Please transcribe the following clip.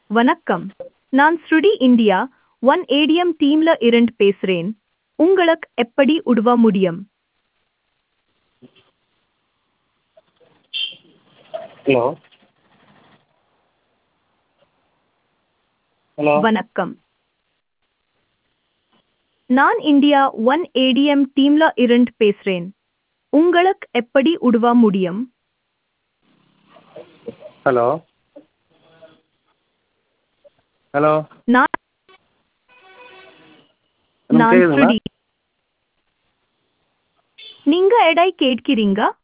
வணக்கம் நான் ஸ்ருடி இந்தியா ஒன் ஏடிஎம் டீம்ல இருந்து பேசுறேன் உங்களுக்கு எப்படி உதவ முடியும் ஹலோ ஹலோ வணக்கம் நான் இந்தியா ஒன் ஏடிஎம் டீம்ல இருந்து பேசுறேன் உங்களுக்கு எப்படி உதவ முடியும் ஹலோ ஹலோ நான் மேடம் நான் கேக்குதுங்களா ஸ்ருடி நீங்க எடை கேட்கிறீங்க